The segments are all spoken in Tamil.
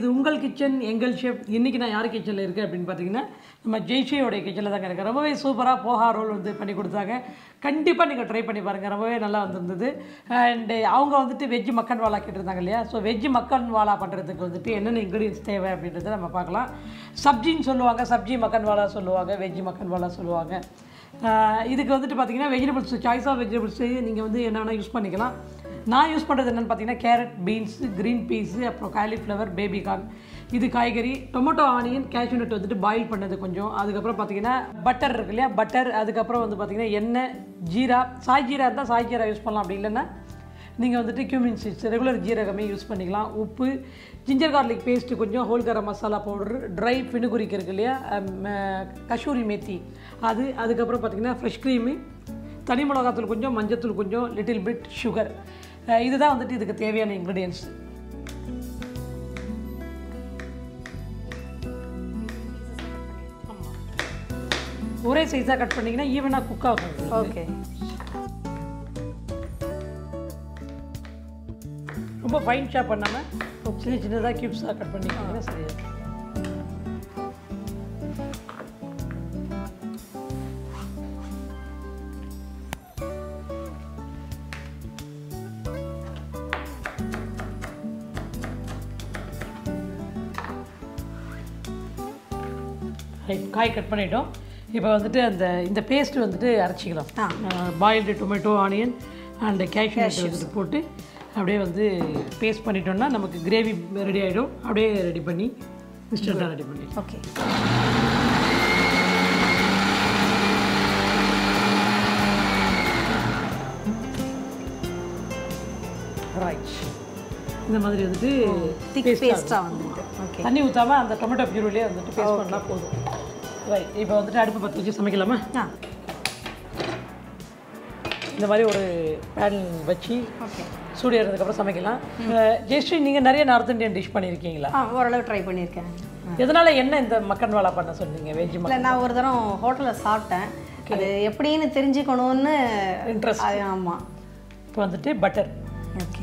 உங்கள் கிச்சன் எங்கள் ஷெஃப் இன்றைக்கி நான் யார் கிச்சனில் இருக்கேன் அப்படின்னு பார்த்தீங்கன்னா நம்ம ஜெய்ஷியோடைய கிச்சனில் தாங்க இருக்கேன் ரொம்பவே சூப்பராக போஹா ரோல் வந்து பண்ணி கொடுத்தாங்க கண்டிப்பாக நீங்கள் ட்ரை பண்ணி பாருங்கள் ரொம்பவே நல்லா வந்திருந்தது அண்டு அவங்க வந்துட்டு வெஜ் மக்கன் வாழா கேட்டிருந்தாங்க இல்லையா ஸோ வெஜ் மக்கன் வாழா பண்ணுறதுக்கு வந்துட்டு என்னென்ன இன்க்ரீடியன்ஸ் தேவை அப்படின்றத நம்ம பார்க்கலாம் சப்ஜின்னு சொல்லுவாங்க சப்ஜி மக்கன் வாழா சொல்லுவாங்க வெஜ் மக்கன் வாழா சொல்லுவாங்க ஆஹ் இதுக்கு வந்துட்டு பார்த்தீங்கன்னா வெஜிடபிள்ஸ் சாய்ஸ் ஆஃப் வெஜிடபிள்ஸ் நீங்கள் வந்து என்ன வேணால் யூஸ் பண்ணிக்கலாம் நான் யூஸ் பண்ணுறது என்னென்னு பார்த்தீங்கன்னா கேரட் பீன்ஸ் க்ரீன் பீஸு அப்புறம் காலிஃப்ளவர் பேபிகார்ன் இது காய்கறி டொமேட்டோ ஆனியன் கேஷ்யூ நட் வந்துட்டு பாயில் பண்ணது கொஞ்சம் அதுக்கப்புறம் பார்த்தீங்கன்னா பட்டர் இருக்கு இல்லையா பட்டர் அதுக்கப்புறம் வந்து பார்த்தீங்கன்னா எண்ணெய் ஜீரா சாய் ஜீரா இருந்தால் சாய் ஜீரா யூஸ் பண்ணலாம் அப்படி இல்லைன்னா நீங்கள் வந்துட்டு கியூமின் சீட்ஸ் ரெகுலர் ஜீரகமே யூஸ் பண்ணிக்கலாம் உப்பு ஜிஞ்சர் கார்லிக் பேஸ்ட்டு கொஞ்சம் whole garam masala powder dry பினுகுரிக்கு இருக்கு இல்லையா அம், அஹ், கஷூரி மேத்தி அது அதுக்கப்புறம் பார்த்தீங்கன்னா ஃப்ரெஷ் க்ரீமு தனி மிளகாத்தூள் கொஞ்சம் மஞ்சத்தூள் கொஞ்சம் லிட்டில் பிட் சுகர் இதுதான் வந்துட்டு இதுக்கு தேவையான இன்க்ரீடியன்ஸ் ஒரே சைஸாக கட் பண்ணிங்கன்னா ஈவனாக குக் ஆகும் ஓகே ரொம்ப ஃபைன் ஷாப் பண்ணாமல் சின்ன சின்னதாக கியூப்ஸாக கட் பண்ணிக்கிட்டீங்கன்னா சரியா இருக்கும். ரைட் காய் கட் பண்ணிட்டோம் இப்போ வந்துட்டு அந்த இந்த பேஸ்ட் வந்துட்டு அரைச்சிக்கலாம் boiled tomato onion and cashew வந்துட்டு போட்டு அப்படியே வந்து பேஸ்ட் பண்ணிட்டோம்னா நமக்கு கிரேவி ரெடி ஆகிடும் அப்படியே ரெடி பண்ணி இன்ஸ்டண்ட்டாக ரெடி பண்ணி ஓகே ரைட் இந்த மாதிரி வந்துட்டு திக் paste பேஸ்ட்டாக வந்துட்டு ஓகே தண்ணி ஊற்றாம அந்த டொமேட்டோ பியூரிலே வந்துட்டு பேஸ்ட் பண்ணால் போதும் ரைட் இப்போ வந்துட்டு அடுப்பு பற்ற வச்சு சமைக்கலாமா ஆ இந்த மாதிரி ஒரு பேன் வச்சு ஓகே சூடு ஏறதுக்கப்புறம் சமைக்கலாம் அஹ், ஜெயஸ்ரீ நீங்கள் நிறைய நார்த் இந்தியன் டிஷ் பண்ணியிருக்கீங்களா ஆ ஓரளவு ட்ரை பண்ணியிருக்கேன் எதனால என்ன இந்த மக்கன் வாழா பண்ண சொன்னீங்க வெஜ் இல்லை நான் ஒரு தரம் ஹோட்டலில் சாப்பிட்டேன் அது எப்படின்னு தெரிஞ்சுக்கணும்னு இன்ட்ரெஸ்ட் அது ஆமாம் இப்போ வந்துட்டு பட்டர் ஓகே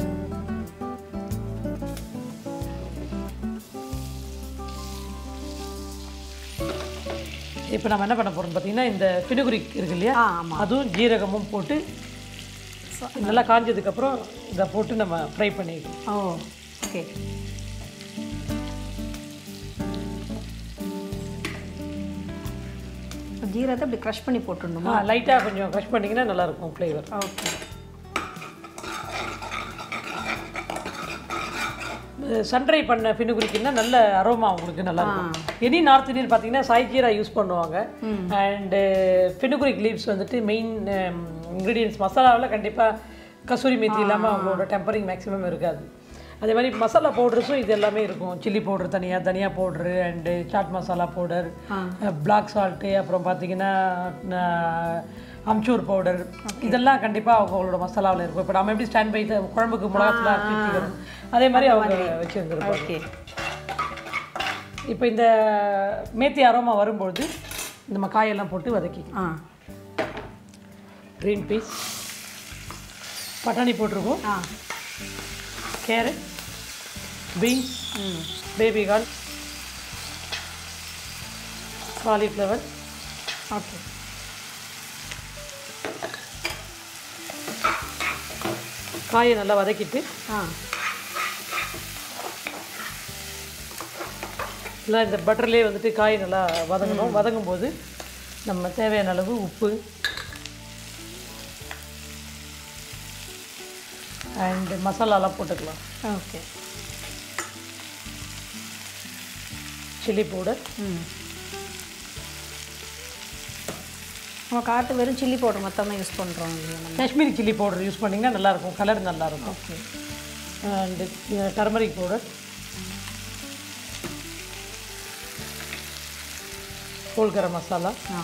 இப்போ நம்ம என்ன பண்ண போகிறோம் பார்த்தீங்கன்னா இந்த பினுகுரிக் இருக்கு இல்லையா ஆ ஆமாம் அதுவும் ஜீரகமும் போட்டு நல்லா காஞ்சதுக்கப்புறம் இதை போட்டு நம்ம ஃப்ரை பண்ணிக்கலாம் ஓ ஓகே ஜீரகத்தை இப்படி க்ரஷ் பண்ணி போட்டுடணுமா லைட்டாக கொஞ்சம் க்ரஷ் பண்ணிங்கன்னா நல்லாயிருக்கும் ஃப்ளேவர் ஓகே சன்ட்ரை பண்ண பினுகுரிக்குன்னா நல்ல அரோமா உங்களுக்கு நல்லா இருக்கும் எனி நார்த் இந்தியன் பார்த்தீங்கன்னா சாய் ஜீரா யூஸ் பண்ணுவாங்க அண்டு பினுகுரிக் லீவ்ஸ் வந்துட்டு மெயின் இன்க்ரீடியன்ஸ் மசாலாவில் கண்டிப்பாக கசூரி மேத்தி இல்லாமல் அவங்களோட டெம்பரிங் மேக்ஸிமம் இருக்காது அதே மாதிரி மசாலா பவுடர்ஸும் இது எல்லாமே இருக்கும் சில்லி பவுடர் தனியாக தனியா powder and chaat masala powder black salt அப்புறம் பார்த்தீங்கன்னா அம்ச்சூர் பவுடர் இதெல்லாம் கண்டிப்பாக அவங்களோட மசாலாவில் இருக்கும் இப்போ நம்ம எப்படி ஸ்டாண்ட் பை குழம்புக்கு மிளகாத்தூள் அரைச்சி வச்சுக்கிறோம் அதே மாதிரி அவங்க வச்சுருந்துருப்பாங்க ஓகே இப்போ இந்த மேத்தி அரோமா வரும்பொழுது நம்ம காயெல்லாம் போட்டு வதக்கிக்கலாம் ஆ க்ரீன் பீஸ் பட்டாணி போட்டிருக்கோம் ah carrot beans hmm baby corn cauliflower okay காயை நல்லா வதக்கிட்டு ஆ எல்லாம் இந்த பட்டர்லேயே வந்துட்டு காய் நல்லா வதங்கணும் வதங்கும் போது நம்ம தேவையான அளவு உப்பு அண்ட் மசாலாலாம் போட்டுக்கலாம் ஓகே சில்லி பவுடர் ம் நம்ம காட்டு வெறும் சில்லி பவுடர் மொத்தமாக யூஸ் பண்ணுறோம் இல்லையா நம்ம காஷ்மீரி சில்லி பவுடர் யூஸ் பண்ணிங்கன்னா நல்லாயிருக்கும் கலர் நல்லாயிருக்கும் okay and turmeric powder whole garam masala ah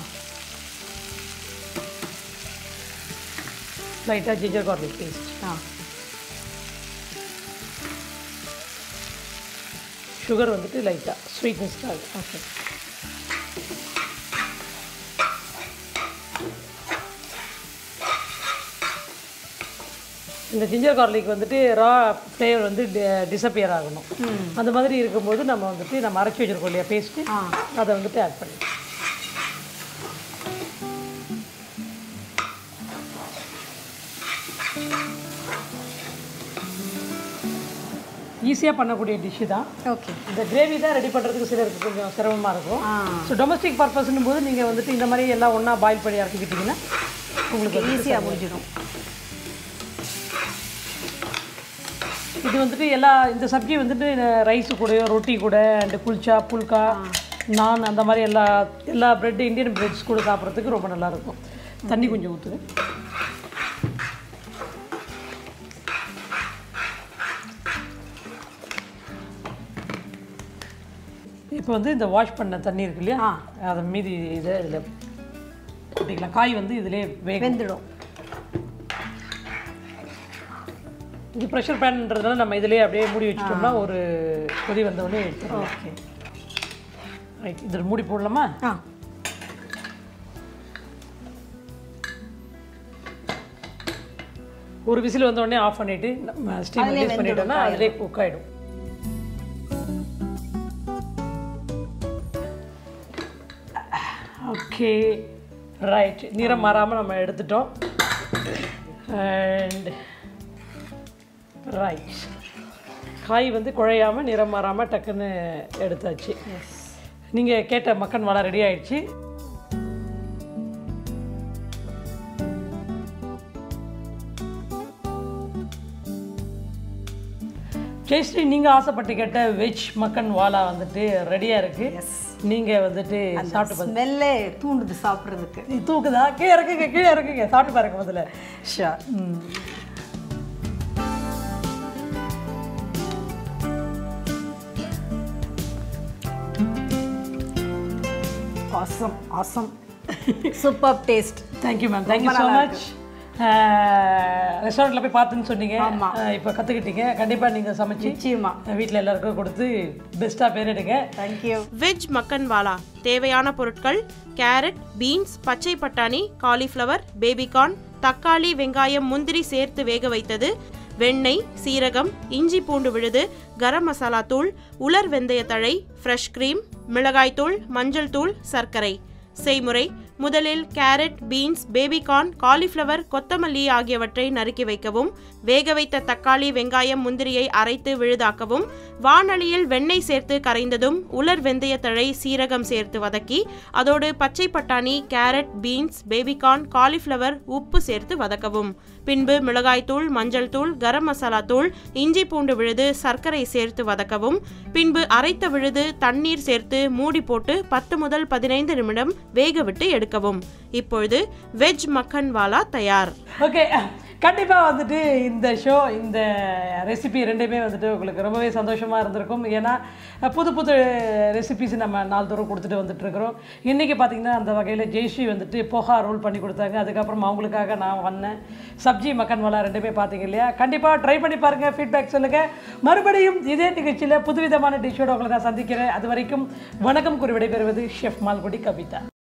லைட்டாக ginger garlic paste ah sugar வந்துட்டு லைட்டாக ஸ்வீட்னஸ்க்காக ஓகே இந்த ஜிஞ்சர் கார்லிக் வந்துட்டு ரா ஃப்ளேவர் வந்து டிசப்பியர் ஆகணும் அந்த மாதிரி இருக்கும்போது நம்ம வந்துட்டு நம்ம அரைச்சி வச்சிருக்கோம் இல்லையா பேஸ்ட்டு ஆ. அதை வந்துட்டு ஆட் பண்ணி ஈஸியாக பண்ணக்கூடிய டிஷ்ஷு தான் ஓகே இந்த கிரேவி தான் ரெடி பண்ணுறதுக்கு சிலருக்கு கொஞ்சம் சிரமமாக இருக்கும் ஆ ஸோ டொமஸ்டிக் பர்பஸ்னும் போது நீங்கள் வந்துட்டு இந்த மாதிரி எல்லாம் ஒன்றா பாயில் பண்ணி இறக்கிக்கிட்டிங்கன்னா உங்களுக்கு வந்து ஈஸியாக முடிஞ்சிடும் இது வந்துட்டு எல்லா இந்த சப்ஜி வந்துட்டு ரைஸு கூடயோ ரொட்டி கூட அண்டு குல்ச்சா புல்கா நான் அந்த மாதிரி எல்லா எல்லா பிரெட் இந்தியன் பிரெட்ஸ் கூட சாப்பிட்றதுக்கு ரொம்ப நல்லாயிருக்கும் தண்ணி கொஞ்சம் ஊற்றுங்க இப்போ வந்து இந்த வாஷ் பண்ண தண்ணி இருக்கு இல்லையா ஆ. அதை மீதி இதை இதில் கொட்டிக்கலாம் காய் வந்து இதிலே வேக வெந்துடும் இது ப்ரெஷர் பேன்ன்றதுனால நம்ம இதிலே அப்படியே மூடி வச்சிட்டோம்னா ஒரு கொதி வந்த உடனே எடுத்துடலாம் ஓகே ரைட் இதில் மூடி போடலாமா ஆ ஒரு விசில் வந்த உடனே ஆஃப் பண்ணிட்டு நம்ம ஸ்டீம் அதிலே ரிலீஸ் பண்ணிட்டோம்னா அதிலே குக் ஆகிடும் ஓகே ரைட் நிறம் மாறாமல் நம்ம எடுத்துட்டோம் அண்ட் ரைட் காய் வந்து குழையாம நிறம் மாறாமல் டக்குன்னு எடுத்தாச்சு நீங்கள் கேட்ட மக்கன் வள ரெடி ஆயிடுச்சு ஜெயஸ்ரீ நீங்கள் ஆசைப்பட்டு கேட்ட வெஜ் மக்கன் வாலா வந்துட்டு ரெடியாக இருக்குது நீங்கள் வந்துட்டு சாப்பிட்டு பாருங்க ஸ்மெல்லே தூண்டுது சாப்பிட்றதுக்கு நீ தூக்குதா கீழே இருக்குங்க கீழே இருக்குங்க சாப்பிட்டு பாருங்க முதல்ல ஷார் awesome awesome super taste thank you ma'am thank you so much ரெஸ்டாரண்ட்டில் போய் பார்த்துன்னு சொன்னீங்க ஆமா. இப்போ கற்றுக்கிட்டீங்க கண்டிப்பாக நீங்கள் சமைச்சு நிச்சயமா வீட்டில் எல்லாருக்கும் கொடுத்து பெஸ்ட்டாக பேர் எடுங்க தேங்க்யூ வெஜ் மக்கன்வாலா தேவையான பொருட்கள் கேரட் பீன்ஸ் பச்சை பட்டாணி காலிஃப்ளவர் பேபிகார்ன் தக்காளி வெங்காயம் முந்திரி சேர்த்து வேக வைத்தது வெண்ணெய் சீரகம் இஞ்சி பூண்டு விழுது கரம் மசாலா தூள் உலர் வெந்தய தழை ஃப்ரெஷ் கிரீம் மிளகாய்த்தூள் மஞ்சள் தூள் சர்க்கரை செய்முறை முதலில் கேரட் பீன்ஸ் பேபிகார்ன் காலிஃப்ளவர் கொத்தமல்லி ஆகியவற்றை நறுக்கி வைக்கவும் வேக வைத்த தக்காளி வெங்காயம் முந்திரியை அரைத்து விழுதாக்கவும் வாணலியில் வெண்ணெய் சேர்த்து கரைந்ததும் உலர் வெந்தய தழை சீரகம் சேர்த்து வதக்கி அதோடு பச்சை பட்டாணி கேரட் பீன்ஸ் பேபிகார்ன் காலிஃப்ளவர் உப்பு சேர்த்து வதக்கவும் பின்பு மிளகாய்த்தூள் மஞ்சள் தூள் கரம் மசாலா தூள் இஞ்சி பூண்டு விழுது சர்க்கரை சேர்த்து வதக்கவும் பின்பு அரைத்த விழுது தண்ணீர் சேர்த்து மூடி போட்டு பத்து முதல் பதினைந்து நிமிடம் வேக விட்டு எடுக்கவும் இப்பொழுது வெஜ் மக்கன் வாலா தயார் ஓகே கண்டிப்பாக வந்துட்டு இந்த ஷோ இந்த ரெசிபி ரெண்டுமே வந்துட்டு உங்களுக்கு ரொம்பவே சந்தோஷமாக இருந்திருக்கும் ஏன்னா புது புது ரெசிபிஸ் நம்ம நாள்தோறும் கொடுத்துட்டு வந்துட்டுருக்குறோம் இன்றைக்கி பார்த்தீங்கன்னா அந்த வகையில் ஜெய்ஸ்ரீ வந்துட்டு போஹா ரோல் பண்ணி கொடுத்தாங்க அதுக்கப்புறம் அவங்களுக்காக நான் வந்தேன் சப்ஜி மக்கன் வாலா ரெண்டுமே பார்த்தீங்க இல்லையா கண்டிப்பாக ட்ரை பண்ணி பாருங்கள் ஃபீட்பேக் சொல்லுங்கள் மறுபடியும் இதே நிகழ்ச்சியில் புதுவிதமான டிஷ்ஷோட உங்களை நான் சந்திக்கிறேன் அது வரைக்கும் வணக்கம் கூறி விடைபெறுவது ஷெஃப் மால்குடி கவிதா